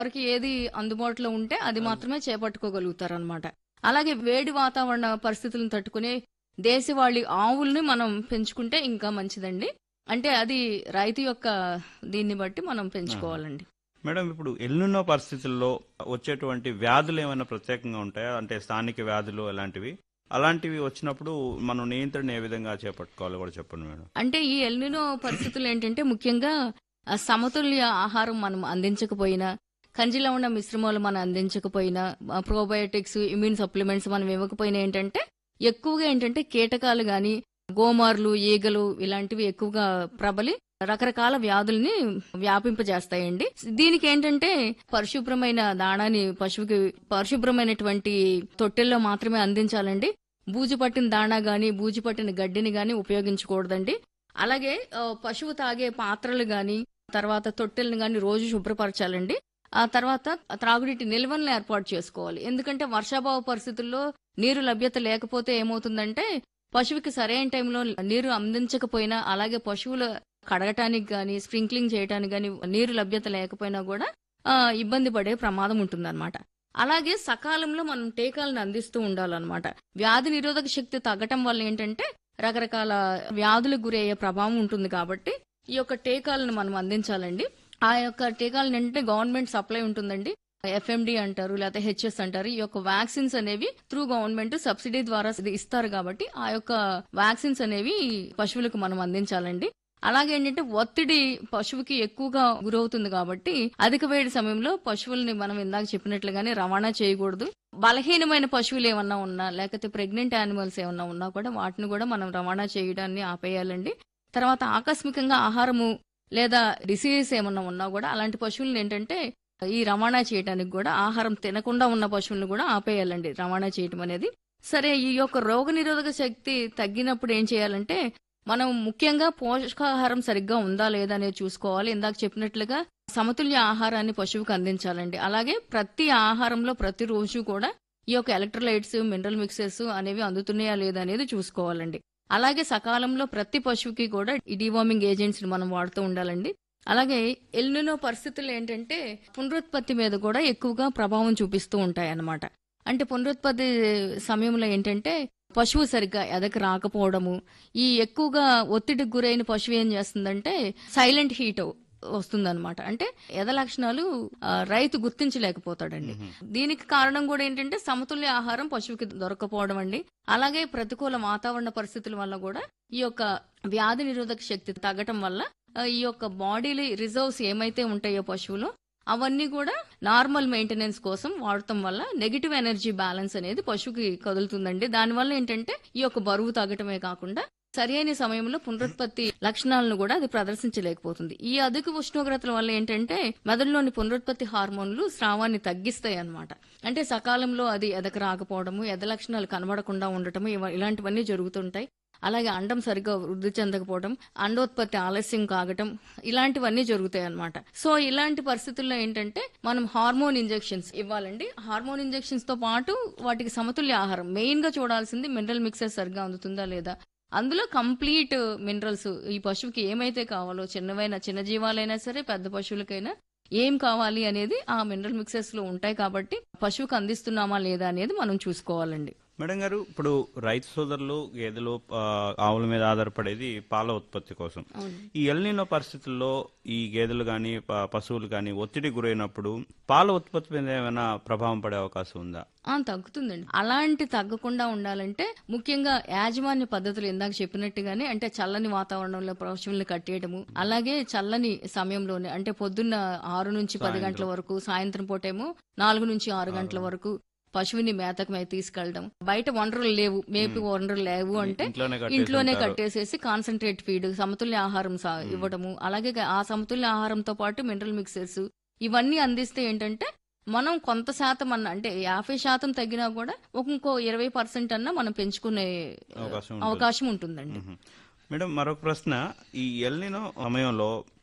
వారికి ఏది అందుబాటులో ఉంటే అది మాత్రమే చేపట్టుకోగలుగుతారు అనమాట అలాగే వేడి వాతావరణ పరిస్థితులను తట్టుకునే దేశవాళీ ఆవుల్ని మనం పెంచుకుంటే ఇంకా మంచిదండి అంటే అది రైతు యొక్క దీన్ని బట్టి మనం పెంచుకోవాలండి మేడం ఇప్పుడు ఎల్లున్నో పరిస్థితుల్లో వచ్చేటువంటి వ్యాధులు ఏమైనా ప్రత్యేకంగా ఉంటాయా అంటే స్థానిక వ్యాధులు అలాంటివి అలాంటివి వచ్చినప్పుడు మనం నియంత్రణ ఏ విధంగా చేపట్టుకోవాలో కూడా చెప్పండి మేడం అంటే ఈ ఎల్నినో పరిస్థితులు ఏంటంటే ముఖ్యంగా ఆ సమతుల్య ఆహారం మనం అందించకపోయినా కంజిలో ఉన్న మిశ్రమాలు మనం అందించకపోయినా ప్రోబయోటిక్స్ ఇమ్యూన్ సప్లిమెంట్స్ మనం ఇవ్వకపోయినా ఏంటంటే ఎక్కువగా ఏంటంటే కీటకాలు గాని గోమార్లు ఈగలు ఇలాంటివి ఎక్కువగా ప్రబలి రకరకాల వ్యాధుల్ని వ్యాపింపజేస్తాయండి దీనికి ఏంటంటే పరిశుభ్రమైన దాణాని పశువుకి పరిశుభ్రమైనటువంటి తొట్టెల్లో మాత్రమే అందించాలండి బూజు పట్టిన దాణా గాని బూజు పట్టిన గడ్డిని గాని ఉపయోగించకూడదండి అలాగే ఆ, పశువు తాగే పాత్రలు గాని తర్వాత తొట్టెలను గాని రోజు శుభ్రపరచాలండి ఆ తర్వాత త్రాగునీటి నిల్వలను ఏర్పాటు చేసుకోవాలి ఎందుకంటే వర్షాభావ పరిస్థితుల్లో నీరు లభ్యత లేకపోతే ఏమవుతుందంటే పశువుకి సరైన టైంలో నీరు అందించకపోయినా అలాగే పశువుల కడగటానికి గాని స్ప్రింక్లింగ్ చేయడానికి గాని నీరు లభ్యత లేకపోయినా కూడా ఆ, ఇబ్బంది పడే ప్రమాదం ఉంటుందన్నమాట అలాగే సకాలంలో మనం టీకాలను అందిస్తూ ఉండాలన్నమాట వ్యాధి నిరోధక శక్తి తగ్గటం వల్ల ఏంటంటే రకరకాల వ్యాధులకు గురయ్యే ప్రభావం ఉంటుంది కాబట్టి ఈ యొక్క టీకాలను మనం అందించాలండి ఆ యొక్క టీకాలను ఏంటంటే గవర్నమెంట్ సప్లై ఉంటుందండి ఎఫ్ఎండి అంటారు లేకపోతే హెచ్ఎస్ అంటారు ఈ యొక్క వ్యాక్సిన్స్ అనేవి త్రూ గవర్నమెంట్ సబ్సిడీ ద్వారా ఇది ఇస్తారు కాబట్టి ఆ యొక్క వ్యాక్సిన్స్ అనేవి పశువులకు మనం అందించాలండి అలాగే ఏంటంటే ఒత్తిడి పశువుకి ఎక్కువగా గురవుతుంది కాబట్టి అధిక వేడి సమయంలో పశువుల్ని మనం ఇందాక చెప్పినట్లుగానే రవాణా చేయకూడదు బలహీనమైన పశువులు ఏమన్నా ఉన్నా లేకపోతే ప్రెగ్నెంట్ యానిమల్స్ ఏమన్నా ఉన్నా కూడా వాటిని కూడా మనం రవాణా చేయడాన్ని ఆపేయాలండి తర్వాత ఆకస్మికంగా ఆహారము లేదా డిసీజెస్ ఏమన్నా ఉన్నా కూడా అలాంటి పశువులను ఏంటంటే ఈ రవాణా చేయడానికి కూడా ఆహారం తినకుండా ఉన్న పశువులను కూడా ఆపేయాలండి రవాణా చేయటం అనేది సరే ఈ యొక్క రోగ నిరోధక శక్తి తగ్గినప్పుడు ఏం చేయాలంటే మనం ముఖ్యంగా పోషకాహారం సరిగ్గా ఉందా లేదా అనేది చూసుకోవాలి ఇందాక చెప్పినట్లుగా సమతుల్య ఆహారాన్ని పశువుకు అందించాలండి అలాగే ప్రతి ఆహారంలో ప్రతి రోజు కూడా ఈ యొక్క ఎలక్ట్రోలైట్స్ మినరల్ మిక్సెస్ అనేవి అందుతున్నాయా లేదా అనేది చూసుకోవాలండి అలాగే సకాలంలో ప్రతి పశువుకి కూడా ఈ డివార్మింగ్ ఏజెంట్స్ మనం వాడుతూ ఉండాలండి అలాగే ఎల్నినో పరిస్థితులు ఏంటంటే పునరుత్పత్తి మీద కూడా ఎక్కువగా ప్రభావం చూపిస్తూ ఉంటాయి అన్నమాట అంటే పునరుత్పత్తి సమయంలో ఏంటంటే పశువు సరిగ్గా ఎదక రాకపోవడము ఈ ఎక్కువగా ఒత్తిడికి గురైన పశువు ఏం చేస్తుందంటే సైలెంట్ హీట్ వస్తుందన్నమాట అంటే ఎద లక్షణాలు ఆ, రైతు గుర్తించలేకపోతాడండి దీనికి కారణం కూడా ఏంటంటే సమతుల్య ఆహారం పశువుకి దొరకపోవడం అండి అలాగే ప్రతికూల వాతావరణ పరిస్థితుల వల్ల కూడా ఈ యొక్క వ్యాధి నిరోధక శక్తి తగ్గటం వల్ల ఆ, ఈ యొక్క బాడీలో రిజర్వ్స్ ఏమైతే ఉంటాయో పశువులో అవన్నీ కూడా నార్మల్ మెయింటెనెన్స్ కోసం వాడటం వల్ల నెగిటివ్ ఎనర్జీ బ్యాలెన్స్ అనేది పశువుకి కదులుతుందండి దానివల్ల ఏంటంటే ఈ యొక్క బరువు తగ్గటమే కాకుండా సరైన సమయంలో పునరుత్పత్తి లక్షణాలను కూడా అది ప్రదర్శించలేకపోతుంది ఈ అధిక ఉష్ణోగ్రతల వల్ల ఏంటంటే మెదడులోని పునరుత్పత్తి హార్మోన్లు స్రావాన్ని తగ్గిస్తాయి అన్నమాట అంటే సకాలంలో అది ఎదక రాకపోవడము ఎద లక్షణాలు కనబడకుండా ఉండటము ఇవ- ఇలాంటివన్నీ జరుగుతుంటాయి అలాగే అండం సరిగ్గా వృద్ధి చెందకపోవడం అండోత్పత్తి ఆలస్యం కాగటం ఇలాంటివన్నీ జరుగుతాయి అన్నమాట సో ఇలాంటి పరిస్థితుల్లో ఏంటంటే మనం హార్మోన్ ఇంజెక్షన్స్ ఇవ్వాలండి హార్మోన్ ఇంజెక్షన్స్ తో పాటు వాటికి సమతుల్య ఆహారం మెయిన్ గా చూడాల్సింది మినరల్ మిక్సర్ సరిగ్గా అందుతుందా లేదా అందులో కంప్లీట్ మినరల్స్ ఈ పశువుకి ఏమైతే కావాలో చిన్నవైన చిన్న జీవాలైనా సరే పెద్ద పశువులకైనా ఏం కావాలి అనేది ఆ మినరల్ మిక్సెస్ లో ఉంటాయి కాబట్టి పశువుకి అందిస్తున్నామా లేదా అనేది మనం చూసుకోవాలండి మేడం గారు ఇప్పుడు రైతు సోదరులు గేదెలు ఆ, ఆవుల మీద ఆధారపడేది పాల ఉత్పత్తి కోసం అవును ఈ ఎల్నినో పరిస్థితుల్లో ఈ గేదెలు కానీ పశువులు కానీ ఒత్తిడి గురైనప్పుడు పాల ఉత్పత్తి మీద ఏమైనా ప్రభావం పడే అవకాశం ఉందా ఆ తగ్గుతుందండి అలాంటి తగ్గకుండా ఉండాలంటే ముఖ్యంగా యాజమాన్య పద్ధతులు ఇందాక చెప్పినట్టుగానే అంటే చల్లని వాతావరణంలో పశువుల్ని కట్టేయడము అలాగే చల్లని సమయంలోనే అంటే పొద్దున్న ఆరు నుంచి పది గంటల వరకు సాయంత్రం పూటేమో నాలుగు నుంచి ఆరు గంటల వరకు పశువుని మేతకు మే తీసుకెళ్ళడం బయట వనరులు లేవు మేపి వనరులు లేవు అంటే ఇంట్లోనే కట్టేసి ఇంట్లోనే ఉంటారు. కట్టేసేసి కాన్సన్ట్రేట్ ఫీడ్ సమతుల్య ఆహారం సా- ఇవ్వడము అలాగే ఆ సమతుల్య ఆహారంతో పాటు మినరల్ మిక్సర్స్ ఇవన్నీ అందిస్తే ఏంటంటే మనం కొంత శాతం అన్న అంటే యాభై శాతం తగ్గినా కూడా ఒక ఇంకో ఇరవై పర్సెంట్ అన్న మనం పెంచుకునే అవకాశం ఉంటుంది. అవకాశం ఉంటుందండి మ్మ్. మేడం మరొక ప్రశ్న ఈ ఎల్నినో సమయంలో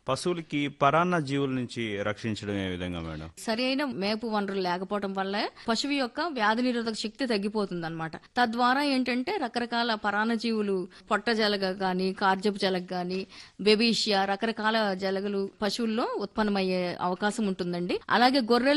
పశువులకి పరాన్న జీవుల నుంచి రక్షించడం ఏ విధంగా మేడం సరి అయిన మేపు వనరులు లేకపోవడం వల్ల పశువు యొక్క వ్యాధి నిరోధక శక్తి తగ్గిపోతుంది అనమాట తద్వారా ఏంటంటే రకరకాల పరాన్నజీవులు పొట్ట జలగ గాని కార్జపు జలగ గాని బెబీషియా రకరకాల జలగలు పశువుల్లో ఉత్పన్నమయ్యే అవకాశం ఉంటుందండి అలాగే గొర్రెలు